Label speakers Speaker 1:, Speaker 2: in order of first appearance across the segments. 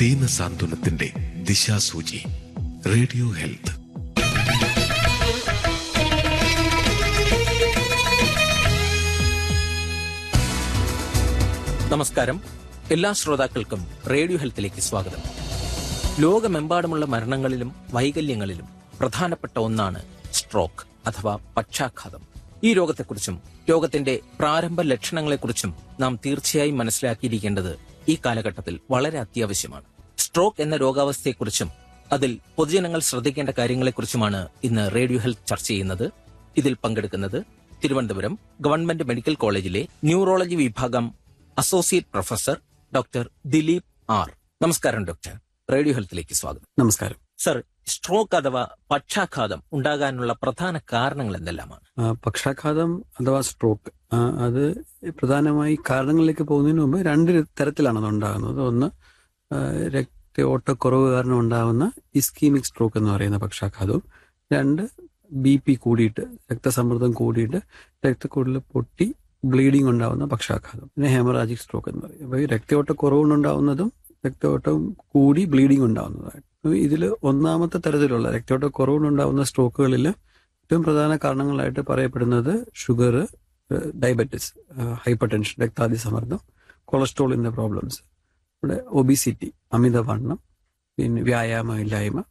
Speaker 1: ദീനസാന്ത്വനത്തിന്റെ ദിശാസൂചി radio health
Speaker 2: നമസ്കാരം എല്ലാ ശ്രോതാക്കൾക്കും റേഡിയോ ഹെൽത്തിലേക്ക് സ്വാഗതം ലോകമെമ്പാടുമുള്ള മരണങ്ങളിലും വൈകല്യങ്ങളിലും പ്രധാനപ്പെട്ട ഒന്നാണ് സ്ട്രോക്ക് അഥവാ പക്ഷാഘാതം ഈ രോഗത്തെക്കുറിച്ചും രോഗത്തിന്റെ പ്രാരംഭ ലക്ഷണങ്ങളെക്കുറിച്ചും നാം തീർച്ചയായും മനസ്സിലാക്കിയിരിക്കേണ്ടത് ഈ കാലഘട്ടത്തിൽ വളരെ അത്യാവശ്യമാണ് സ്ട്രോക്ക് എന്ന രോഗാവസ്ഥയെക്കുറിച്ചും അതിൽ പൊതുജനങ്ങൾ ശ്രദ്ധിക്കേണ്ട കാര്യങ്ങളെക്കുറിച്ചുമാണ് ഇന്ന് റേഡിയോ ഹെൽത്ത് ചർച്ച ചെയ്യുന്നത് ഇതിൽ പങ്കെടുക്കുന്നത് തിരുവനന്തപുരം ഗവൺമെന്റ് മെഡിക്കൽ കോളേജിലെ ന്യൂറോളജി വിഭാഗം associate professor doctor Dileep R നമസ്കാരം ഡോക്ടർ റേഡിയോ ഹെൽത്തിലേക്ക് സ്വാഗതം
Speaker 3: നമസ്കാരം
Speaker 2: സർ സ്ട്രോക്ക് അഥവാ പക്ഷാഘാതം ഉണ്ടാകാനുള്ള പ്രധാന കാരണങ്ങൾ എന്തെല്ലാമാണ്
Speaker 3: ആ, പക്ഷാഘാതം അഥവാ സ്ട്രോക്ക് ആ, അത് പ്രധാനമായി കാരണങ്ങളിലേക്ക് പോകുന്നതിന് മുമ്പ് രണ്ട് തരത്തിലാണ് അത് ഉണ്ടാകുന്നത് ഒന്ന് ആ, രക്തയോട്ടക്കുറവ് കാരണം ഉണ്ടാകുന്ന ഇസ്കീമിക് സ്ട്രോക്ക് എന്ന് പറയുന്ന പക്ഷാഘാതവും രണ്ട് ബി പി കൂടിയിട്ട് രക്തസമ്മർദ്ദം കൂടിയിട്ട് രക്തക്കുഴൽ പൊട്ടി ബ്ലീഡിംഗ് ഉണ്ടാകുന്ന പക്ഷാഘാതം പിന്നെ ഹെമറാജിക് സ്ട്രോക്ക് എന്ന് പറയും അപ്പോൾ ഈ രക്തയോട്ടക്കുറവുണ്ടാവുന്നതും രക്തയോട്ടം കൂടി ബ്ലീഡിംഗ് ഉണ്ടാകുന്നതായിട്ട് ഇതിൽ ഒന്നാമത്തെ തരത്തിലുള്ള രക്തയോട്ടക്കുറവുണ്ടാകുന്ന സ്ട്രോക്കുകളിൽ ഏറ്റവും പ്രധാന കാരണങ്ങളായിട്ട് പറയപ്പെടുന്നത് ഷുഗർ ഡയബറ്റിസ് ഹൈപ്പർ ടെൻഷൻ രക്താതിസമ്മർദ്ദം കൊളസ്ട്രോളിന്റെ പ്രോബ്ലംസ് ഇവിടെ ഒബിസിറ്റി അമിതവണ്ണം പിന്നെ വ്യായാമമില്ലായ്മ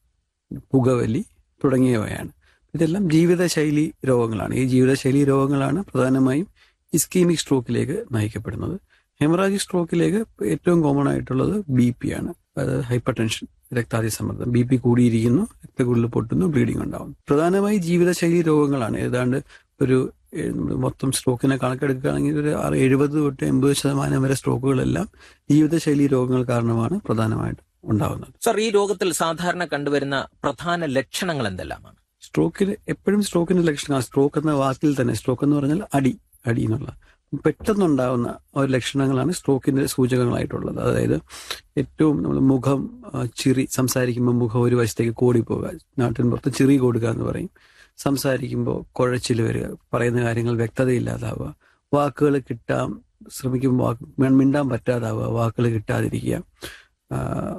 Speaker 3: പുകവലി തുടങ്ങിയവയാണ് ഇതെല്ലാം ജീവിതശൈലി രോഗങ്ങളാണ് ഈ ജീവിതശൈലി രോഗങ്ങളാണ് പ്രധാനമായും ഇസ്കീമിക് സ്ട്രോക്കിലേക്ക് നയിക്കപ്പെടുന്നത് ഹെമറാജിക് സ്ട്രോക്കിലേക്ക് ഏറ്റവും കോമൺ ആയിട്ടുള്ളത് ബി പി ആണ് അതായത് ഹൈപ്പർ ടെൻഷൻ രക്താതിസമ്മർദ്ദം ബി പി കൂടിയിരിക്കുന്നു രക്തക്കുഴൽ പൊട്ടുന്നു ബ്ലീഡിംഗ് ഉണ്ടാവുന്നു പ്രധാനമായി ജീവിതശൈലി രോഗങ്ങളാണ് ഏതാണ്ട് ഒരു ഏഹ്, നമ്മള് മൊത്തം സ്ട്രോക്കിനെ കണക്കെടുക്കുകയാണെങ്കിൽ ഒരു ആറ് എഴുപത് തൊട്ട് എൺപത് ശതമാനം വരെ സ്ട്രോക്കുകളെല്ലാം ജീവിതശൈലി രോഗങ്ങൾ കാരണമാണ് പ്രധാനമായിട്ടും ഉണ്ടാകുന്നത്
Speaker 2: സർ ഈ രോഗത്തിൽ സാധാരണ കണ്ടുവരുന്ന പ്രധാന ലക്ഷണങ്ങൾ എന്തെല്ലാമാണ്
Speaker 3: സ്ട്രോക്കിന് എപ്പോഴും സ്ട്രോക്കിന്റെ ലക്ഷണങ്ങൾ സ്ട്രോക്ക് എന്ന വാക്കിൽ തന്നെ സ്ട്രോക്ക് എന്ന് പറഞ്ഞാൽ അടി അടി എന്നുള്ള പെട്ടെന്നുണ്ടാവുന്ന ഒരു ലക്ഷണങ്ങളാണ് സ്ട്രോക്കിന്റെ സൂചകങ്ങളായിട്ടുള്ളത് അതായത് ഏറ്റവും നമ്മൾ മുഖം ആ, ചിറി സംസാരിക്കുമ്പോൾ മുഖം ഒരു വശത്തേക്ക് കോടിപ്പോവുക നാട്ടിൻ പുറത്ത് ചിറി കൊടുക്കുക എന്ന് പറയും സംസാരിക്കുമ്പോൾ കുഴച്ചിൽ വരിക പറയുന്ന കാര്യങ്ങൾ വ്യക്തതയില്ലാതാവുക വാക്കുകൾ കിട്ടാൻ ശ്രമിക്കുമ്പോൾ വാക്ക് മിണ്ടാൻ പറ്റാതാവുക വാക്കുകൾ കിട്ടാതിരിക്കുക ആ,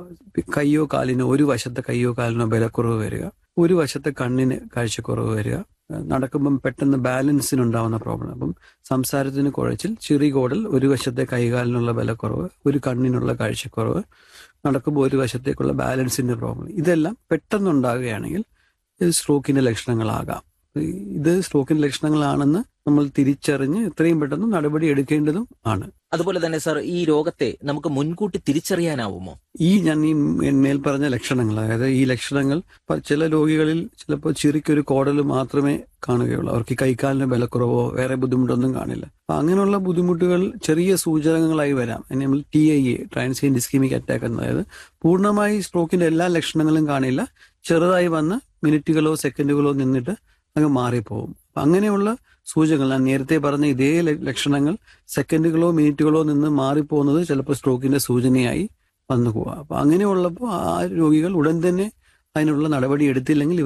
Speaker 3: കയ്യോ കാലിനോ ഒരു വശത്തെ കയ്യോ കാലിനോ ബലക്കുറവ് വരിക ഒരു വശത്തെ കണ്ണിന് കാഴ്ചക്കുറവ് വരിക നടക്കുമ്പം പെട്ടെന്ന് ബാലൻസിനുണ്ടാവുന്ന പ്രോബ്ലം അപ്പം സംസാരത്തിന് കുഴച്ചിൽ ചിറികോടൽ ഒരു വശത്തെ കൈകാലിനുള്ള ബലക്കുറവ് ഒരു കണ്ണിനുള്ള കാഴ്ചക്കുറവ് നടക്കുമ്പോൾ ഒരു വശത്തേക്കുള്ള ബാലൻസിന്റെ പ്രോബ്ലം ഇതെല്ലാം പെട്ടെന്നുണ്ടാകുകയാണെങ്കിൽ ഇത് സ്ട്രോക്കിന്റെ ലക്ഷണങ്ങളാകാം ഇത് സ്ട്രോക്കിന്റെ ലക്ഷണങ്ങളാണെന്ന് നമ്മൾ തിരിച്ചറിഞ്ഞ് എത്രയും പെട്ടെന്ന് നടപടി എടുക്കേണ്ടതും ആണ്
Speaker 2: അതുപോലെ തന്നെ സർ ഈ രോഗത്തെ നമുക്ക് മുൻകൂട്ടി തിരിച്ചറിയാനാവുമോ
Speaker 3: ഈ ഞാൻ ഈ മേൽ പറഞ്ഞ ലക്ഷണങ്ങൾ അതായത് ഈ ലക്ഷണങ്ങൾ പ- ചില രോഗികളിൽ ചിലപ്പോൾ ചിറിക്കൊരു കോടൽ മാത്രമേ കാണുകയുള്ളൂ അവർക്ക് ഈ കൈക്കാലിന് ബലക്കുറവോ വേറെ ബുദ്ധിമുട്ടൊന്നും കാണില്ല അപ്പൊ അങ്ങനെയുള്ള ബുദ്ധിമുട്ടുകൾ ചെറിയ സൂചകങ്ങളായി വരാം അതിന് നമ്മൾ T I A transient ischemic attack അതായത് പൂർണ്ണമായി സ്ട്രോക്കിന്റെ എല്ലാ ലക്ഷണങ്ങളും കാണില്ല ചെറുതായി വന്ന് മിനിറ്റുകളോ സെക്കൻഡുകളോ നിന്നിട്ട് അങ്ങ് മാറിപ്പോകും അപ്പൊ അങ്ങനെയുള്ള സൂചകങ്ങൾ ഞാൻ നേരത്തെ പറഞ്ഞ ഇതേ ല- ലക്ഷണങ്ങൾ സെക്കൻഡുകളോ മിനിറ്റുകളോ നിന്ന് മാറിപ്പോകുന്നത് ചിലപ്പോൾ സ്ട്രോക്കിന്റെ സൂചനയായി വന്നു പോവാം അപ്പൊ അങ്ങനെയുള്ളപ്പോൾ ആ രോഗികൾ ഉടൻ തന്നെ അതിനുള്ള നടപടി എടുത്തില്ലെങ്കിൽ